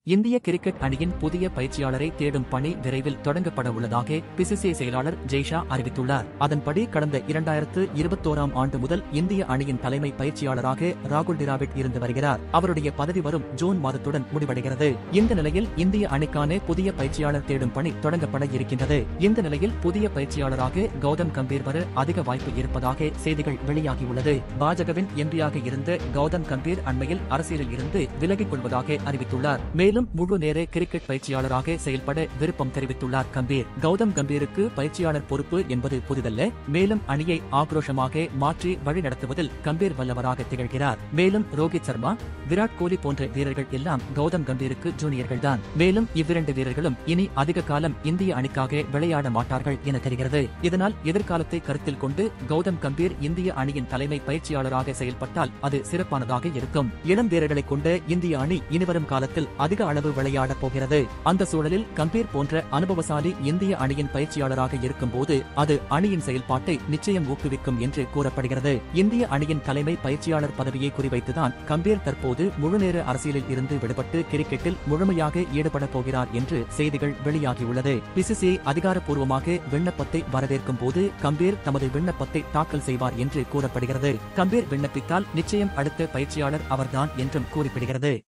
இந்திய கிரிக்கெட் அணியின் புதிய பயிற்சியாளரை தேடும் பணி விரைவில் தொடங்கப்பட உள்ளதாக பிசிசிஐ செயலாளர் ஜெய்ஷா அறிவித்துள்ளார் அதன்படி கடந்த இரண்டாயிரத்து இருபத்தோராம் ஆண்டு முதல் இந்திய அணியின் தலைமை பயிற்சியாளராக ராகுல் டிராவிட் இருந்து வருகிறார் அவருடைய பதவி வரும் ஜூன் மாதத்துடன் முடிவடைகிறது இந்த நிலையில் இந்திய அணிக்கான புதிய பயிற்சியாளர் தேடும் பணி தொடங்கப்பட இருக்கின்றது இந்த நிலையில் புதிய பயிற்சியாளராக கௌதம் கம்பீர் வர அதிக வாய்ப்பு இருப்பதாக செய்திகள் வெளியாகியுள்ளது பாஜகவின் எம்பியாக இருந்த கௌதம் கம்பீர் அண்மையில் அரசியலில் இருந்து விலகிக் கொள்வதாக அறிவித்துள்ளார் மேலும் முழு நேர கிரிக்கெட் பயிற்சியாளராக செயல்பட விருப்பம் தெரிவித்துள்ளார் கம்பீர் கௌதம் கம்பீருக்கு பயிற்சியாளர் பொறுப்பு என்பது புதிதல்ல மேலும் அணியை ஆக்ரோஷமாக மாற்றி வழிநடத்துவதில் கம்பீர் வல்லவராக திகழ்கிறார் மேலும் ரோஹித் சர்மா விராட் கோலி போன்ற வீரர்கள் எல்லாம் கௌதம் கம்பீருக்கு ஜூனியர்கள் தான் மேலும் இவ்விரண்டு வீரர்களும் இனி அதிக காலம் இந்திய அணிக்காக விளையாட மாட்டார்கள் என தெரிகிறது இதனால் எதிர்காலத்தை கருத்தில் கொண்டு கௌதம் கம்பீர் இந்திய அணியின் தலைமை பயிற்சியாளராக செயல்பட்டால் அது சிறப்பானதாக இருக்கும் இளம் வீரர்களை கொண்ட இந்திய அணி இனிவரும் காலத்தில் அதிக அளவு விளையாடப் போகிறது அந்த சூழலில் கம்பீர் போன்ற அனுபவசாலி இந்திய அணியின் பயிற்சியாளராக இருக்கும்போது அது அணியின் செயல்பாட்டை நிச்சயம் ஊக்குவிக்கும் என்று கூறப்படுகிறது இந்திய அணியின் தலைமை பயிற்சியாளர் பதவியை குறிவைத்துதான் கம்பீர் தற்போது முழுநேர அரசியலில் இருந்து விடுபட்டு கிரிக்கெட்டில் முழுமையாக ஈடுபடப் போகிறார் என்று செய்திகள் வெளியாகியுள்ளது பிசிசிஐ அதிகாரப்பூர்வமாக விண்ணப்பத்தை வரவேற்கும் போது கம்பீர் தமது விண்ணப்பத்தை தாக்கல் செய்வார் என்று கூறப்படுகிறது கம்பீர் விண்ணப்பித்தால் நிச்சயம் அடுத்த பயிற்சியாளர் அவர்தான் என்றும் கூறப்படுகிறது